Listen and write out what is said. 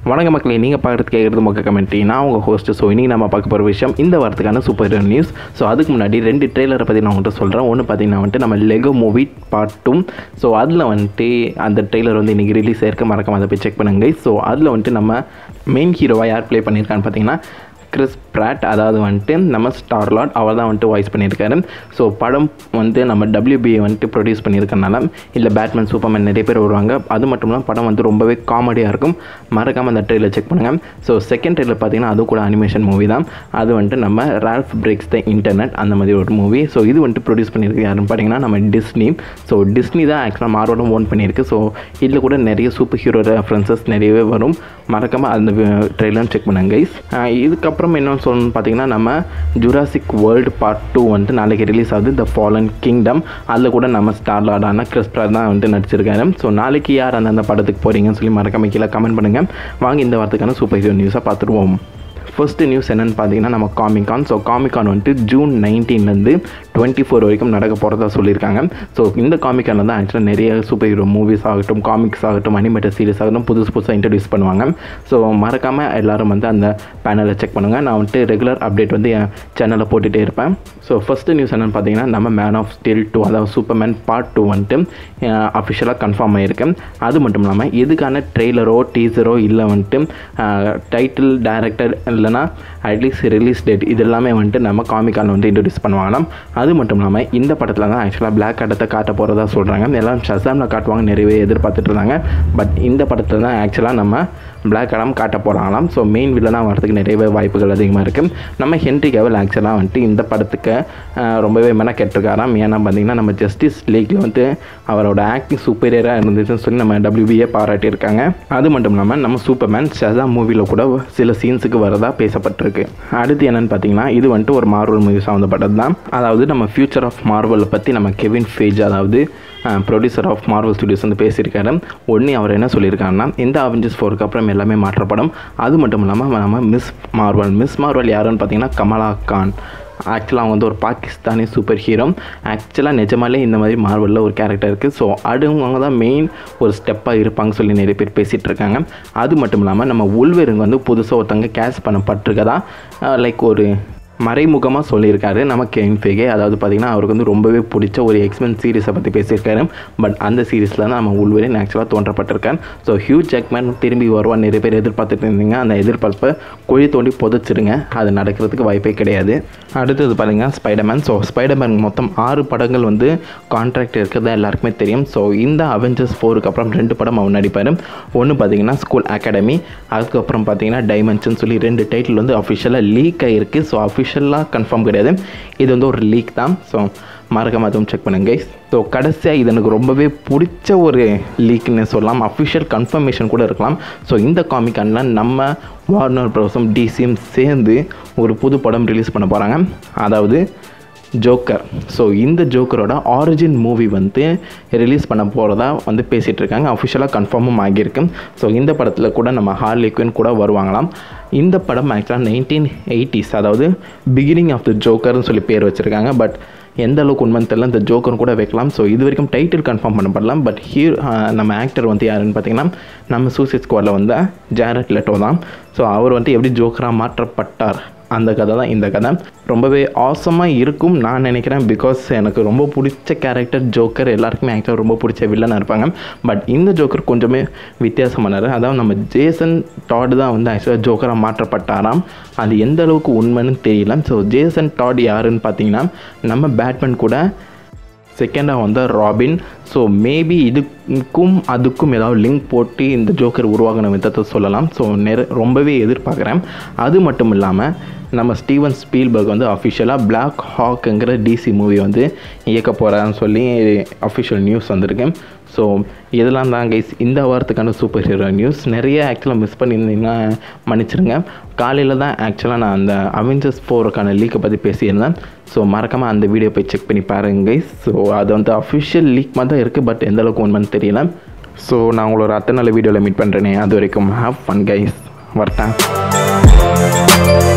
வணக்க மக்களே நீங்கள் பார்க்குறது கேட்குறது மொக்க கமெண்ட்ரி நான் உங்கள் ஹோஸ்ட் ஸோ இன்றைக்கி நம்ம பார்க்க போகிற விஷயம் இந்த வாரத்துக்கான சூப்பர் ஹீரோ நியூஸ் ஸோ அதுக்கு முன்னாடி ரெண்டு ட்ரெய்லரை பற்றி நான் உங்கள்கிட்ட சொல்கிறேன் ஒன்று பார்த்தீங்கன்னா வந்துட்டு நம்ம Lego movie part two so அதில் வந்துட்டு அந்த ட்ரெய்லர் வந்து இன்றைக்கி ரிலீஸ் ஆயிருக்கு மறக்காம அதை போய் செக் பண்ணுங்க ஸோ அதில் வந்துட்டு நம்ம மெயின் ஹீரோவாக யார் ப்ளே பண்ணியிருக்கான்னு பார்த்தீங்கன்னா கிறிஸ் பிராட் அதாவது வந்துட்டு நம்ம ஸ்டார்லாட் அவர் தான் வந்துட்டு வாய்ஸ் பண்ணியிருக்காரு ஸோ படம் வந்து நம்ம டபிள்யூபிஏ வந்துட்டு ப்ரொடியூஸ் பண்ணியிருக்கனால இல்லை பேட்மேன் சூப்பர்மேன் நிறைய பேர் வருவாங்க அது மட்டும் இல்லாமல் படம் வந்து ரொம்பவே காமெடியாக இருக்கும் மறக்காமல் அந்த ட்ரெயிலர் செக் பண்ணுங்கள் ஸோ செகண்ட் ட்ரெயிலர் பார்த்தீங்கன்னா அது கூட அனிமேஷன் மூவி தான் அது வந்துட்டு நம்ம ரால்ஃப் பிரேக்ஸ் த இன்டர்நெட் அந்த மாதிரி ஒரு மூவி ஸோ இது வந்துட்டு ப்ரொடியூஸ் பண்ணியிருக்கு யாருன்னு பார்த்தீங்கன்னா நம்ம டிஸ்னி ஸோ டிஸ்னி தான் ஆக்சுவலாக மார்வலும் ஓன் பண்ணியிருக்கு ஸோ இதில் கூட நிறைய சூப்பர் ஹீரோ ரெஃபரன்சஸ் நிறையவே வரும் மறக்காமல் அந்த ட்ரெயிலரும் செக் பண்ணுங்க கைஸ் இதுக்கப்புறம் என்னன்னு சொல்லணும்னு பார்த்தீங்கன்னா நம்ம ஜுராசிக் வேர்ல்டு பார்ட் டூ வந்துட்டு நாளைக்கு ரிலீஸ் ஆகுது த ஃபாலன் கிங்டம் அதில் கூட நம்ம ஸ்டார்லாடான கிறிஸ்ப்ரா தான் வந்துட்டு நடிச்சிருக்காரு ஸோ நாளைக்கு யார் அந்த அந்த படத்துக்கு போகிறீங்கன்னு சொல்லி மறக்காம கீழே கமெண்ட் பண்ணுங்கள் வாங்க இந்த வாரத்துக்கான சூப்பர் ஹீரோ நியூஸாக பார்த்துருவோம் ஃபர்ஸ்ட் நியூஸ் என்னென்னு பார்த்தீங்கன்னா நம்ம காமிகான் ஸோ காமிகான் வந்துட்டு ஜூன் நைன்டீன்லேருந்து டுவெண்ட்டி ஃபோர் வரைக்கும் நடக்க போகிறதா சொல்லியிருக்காங்க ஸோ இந்த காமிக்கானில் தான் ஆக்சுவலாக நிறைய சூப்பர் ஹீரோ மூவிஸ் ஆகட்டும் காமிக்ஸ் ஆகட்டும் அனிமேட்டட் சீரிஸ் ஆகட்டும் புதுசு புதுசாக இன்ட்ரடியூஸ் பண்ணுவாங்க ஸோ மறக்காமல் எல்லோரும் வந்து அந்த பேனலை செக் பண்ணுங்கள் நான் வந்துட்டு ரெகுலர் அப்டேட் வந்து என் சேனலில் போட்டுகிட்டே இருப்பேன் ஸோ ஃபஸ்ட்டு நியூஸ் என்னென்னு பார்த்தீங்கன்னா நம்ம மேன் ஆஃப் ஸ்டீல் டூ அதாவது சூப்பர்மேன் பார்ட் டூ வந்துட்டு அஃபிஷியலாக கன்ஃபார்ம் ஆகிருக்கு அது மட்டும் இல்லாமல் எதுக்கான ட்ரெய்லரோ டீசரோ இல்லை வந்துட்டு டைட்டில் டேரக்டர் இல்லைனா அட்லீஸ்ட் ரிலீஸ் டேட் இது எல்லாமே வந்துட்டு நம்ம காமிக்கான வந்து இன்ட்ரடியூஸ் பண்ணுவாங்களாம் அது மட்டும் இல்லாமல் இந்த படத்தில் தான் ஆக்சுவலாக பிளாக் ஆட்டத்தை காட்ட போகிறதா சொல்கிறாங்க எல்லாம் ஷசாமில் காட்டுவாங்க நிறையவே எதிர்பார்த்துட்டு இருந்தாங்க பட் இந்த படத்தில் தான் ஆக்சுவலாக நம்ம பிளாக் ஆடம் காட்ட போகிறாங்களாம் ஸோ மெயின் வில்லனாக வரதுக்கு நிறையவே வாய்ப்புகள் அதிகமாக இருக்குது நம்ம ஹென்ரி கேவல் ஆக்சுவலாக வந்துட்டு இந்த படத்துக்கு ரொம்பவே மெனக்கெட்டிருக்காராம் ஏன்னா பார்த்தீங்கன்னா நம்ம ஜஸ்டிஸ் லீக்கில் வந்து அவரோட ஆக்டிங் சூப்பீரியராக இருந்துச்சுன்னு சொல்லி நம்ம டபிள்யூபிஏ பாராட்டியிருக்காங்க அது மட்டும் இல்லாமல் நம்ம சூப்பர்மேன் ஷசா மூவியில் கூட சில சீன்ஸுக்கு வரதா பேசப்பட்டிருக்கு அடுத்து என்னென்னு பார்த்தீங்கன்னா இது வந்துட்டு ஒரு மார்வல் மூவி சம்மந்தப்பட்டது தான் அதாவது நம்ம ஃபியூச்சர் ஆஃப் மார்வலை பற்றி நம்ம கெவின் ஃபேஜ் அதாவது ப்ரொடியூசர் ஆஃப் மார்வல் ஸ்டுடியோஸ் வந்து பேசியிருக்காரு ஒன்று அவர் என்ன சொல்லியிருக்காருன்னா இந்த அவெஞ்சர்ஸ் ஃபோருக்கு அப்புறம் எல்லாமே மாற்றப்படும் அது மட்டும் இல்லாமல் நம்ம மிஸ் மார்வல் மிஸ் மார்வல் யாருன்னு பார்த்தீங்கன்னா கமலா கான் ஆக்சுவலாக அவங்க வந்து ஒரு பாகிஸ்தானி சூப்பர் ஹீரோ ஆக்சுவலாக நிஜமாலே இந்த மாதிரி மார்வலில் ஒரு கேரக்டர் இருக்குது ஸோ அடுவங்க தான் மெயின் ஒரு ஸ்டெப்பாக இருப்பாங்க சொல்லி நிறைய பேர் பேசிகிட்டு இருக்காங்க அது மட்டும் இல்லாமல் நம்ம உள்வேருங்க வந்து புதுசாக ஒருத்தவங்க கேஷ் பண்ணப்பட்டிருக்கதா லைக் ஒரு மறைமுகமாக சொல்லியிருக்காரு நம்ம கெயின் ஃபேகே அதாவது பார்த்திங்கன்னா அவருக்கு வந்து ரொம்பவே பிடிச்ச ஒரு எக்ஸ்மென் சீரிஸை பற்றி பேசியிருக்காரு பட் அந்த சீரிஸில் தான் நம்ம உள்வரின் ஆக்சுவலாக தோன்றப்பட்டிருக்கார் ஸோ ஹியூ ஜாக்மேன் திரும்பி வருவான் நிறைய பேர் எதிர்பார்த்துட்டு இருந்தீங்க அந்த எதிர்பார்ப்பை குழி தோண்டி புதைச்சிருங்க அது நடக்கிறதுக்கு வாய்ப்பே கிடையாது அடுத்தது பார்த்தீங்கன்னா ஸ்பைடர்மேன் ஸோ ஸ்பைடர்மேன் மொத்தம் ஆறு படங்கள் வந்து கான்ட்ராக்ட் இருக்கிறதா எல்லாருக்குமே தெரியும் ஸோ இந்த அவெஞ்சர்ஸ் ஃபோருக்கு அப்புறம் ரெண்டு படம் அவன் நடிப்பார் ஒன்று பார்த்தீங்கன்னா ஸ்கூல் அகாடமி அதுக்கப்புறம் பார்த்தீங்கன்னா டைமென்ஷன் சொல்லி ரெண்டு டைட்டில் வந்து அஃபிஷியலாக லீக் ஆகிருக்கு ஸோ அஃபிஷியலாக கன்ஃபார்ம் கிடையாது இது வந்து ஒரு லீக் தான் ஸோ மறக்காம அதுவும் செக் பண்ணுங்க ஸோ கடைசியாக இது எனக்கு ரொம்பவே பிடிச்ச ஒரு லீக்னு சொல்லலாம் அஃபிஷியல் கன்ஃபர்மேஷன் கூட இருக்கலாம் ஸோ இந்த காமிக்கானில் நம்ம வார்னர் ப்ரோஸும் டிசியும் சேர்ந்து ஒரு புது படம் ரிலீஸ் பண்ண போகிறாங்க அதாவது ஜோக்கர் ஸோ இந்த ஜோக்கரோட ஆரிஜின் மூவி வந்து ரிலீஸ் பண்ண போகிறதா வந்து பேசிகிட்டு இருக்காங்க அஃபிஷியலாக கன்ஃபார்மும் ஆகியிருக்கு ஸோ இந்த படத்தில் கூட நம்ம ஹார்லிக்வின் கூட வருவாங்களாம் இந்த படம் ஆக்சுவலாக நைன்டீன் எயிட்டிஸ் அதாவது பிகினிங் ஆஃப் த ஜோக்கர்னு சொல்லி பேர் வச்சுருக்காங்க பட் எந்த அளவுக்கு உண்மைன்னு தெரியல இந்த ஜோக்கர் கூட வைக்கலாம் ஸோ இது வரைக்கும் டைட்டில் கன்ஃபார்ம் பண்ணப்படலாம் பட் ஹீரோ நம்ம ஆக்டர் வந்து யாருன்னு பார்த்தீங்கன்னா நம்ம சூசைட் ஸ்குவாடில் வந்து ஜாரட் லெட்டோ தான் ஸோ அவர் வந்து எப்படி ஜோக்கராக மாற்றப்பட்டார் அந்த கதை தான் இந்த கதை ரொம்பவே ஆசமாக இருக்கும் நான் நினைக்கிறேன் பிகாஸ் எனக்கு ரொம்ப பிடிச்ச கேரக்டர் ஜோக்கர் எல்லாருக்குமே ஆக்சுவலாக ரொம்ப பிடிச்ச வில்லனாக இருப்பாங்க பட் இந்த ஜோக்கர் கொஞ்சமே வித்தியாசமானார் அதாவது நம்ம ஜேசன் டாட் தான் வந்து ஆக்சுவலாக ஜோக்கராக மாற்றப்பட்டாராம் அது எந்த அளவுக்கு உண்மைன்னு தெரியல ஸோ ஜேசன் டாட் யாருன்னு பார்த்தீங்கன்னா நம்ம பேட்மேன் கூட செகண்டாக வந்து ராபின் ஸோ மேபி இதுக்கும் அதுக்கும் ஏதாவது லிங்க் போட்டு இந்த ஜோக்கர் உருவாகின விதத்தை சொல்லலாம் ஸோ நெற ரொம்பவே எதிர்பார்க்குறேன் அது மட்டும் இல்லாமல் நம்ம ஸ்டீவன் ஸ்பீல்பர்க் வந்து அஃபிஷியலாக பிளாக் ஹாக்குங்கிற டிசி மூவி வந்து இயக்க போகிறான்னு சொல்லி அஃபிஷியல் நியூஸ் வந்திருக்கு ஸோ இதெல்லாம் தான் கைஸ் இந்த வாரத்துக்கான சூப்பர் ஹீரோ நியூஸ் நிறைய ஆக்சுவலாக மிஸ் பண்ணியிருந்தீங்கன்னா மன்னிச்சிருங்க காலையில் தான் ஆக்சுவலாக நான் அந்த அவெஞ்சர்ஸ் ஃபோருக்கான லீக்கை பற்றி பேசியிருந்தேன் ஸோ மறக்காமல் அந்த வீடியோ போய் செக் பண்ணி பாருங்க கைஸ் ஸோ அது வந்து அஃபிஷியல் லீக் மாதிரி தான் இருக்குது பட் எந்த அளவுக்கு உண்மைன்னு தெரியல ஸோ நான் உங்களோட அத்தனை நல்ல வீடியோவில் மீட் பண்ணுறேனே அது வரைக்கும் ஹாவ் ஃபன் கைஸ் வரட்டேன்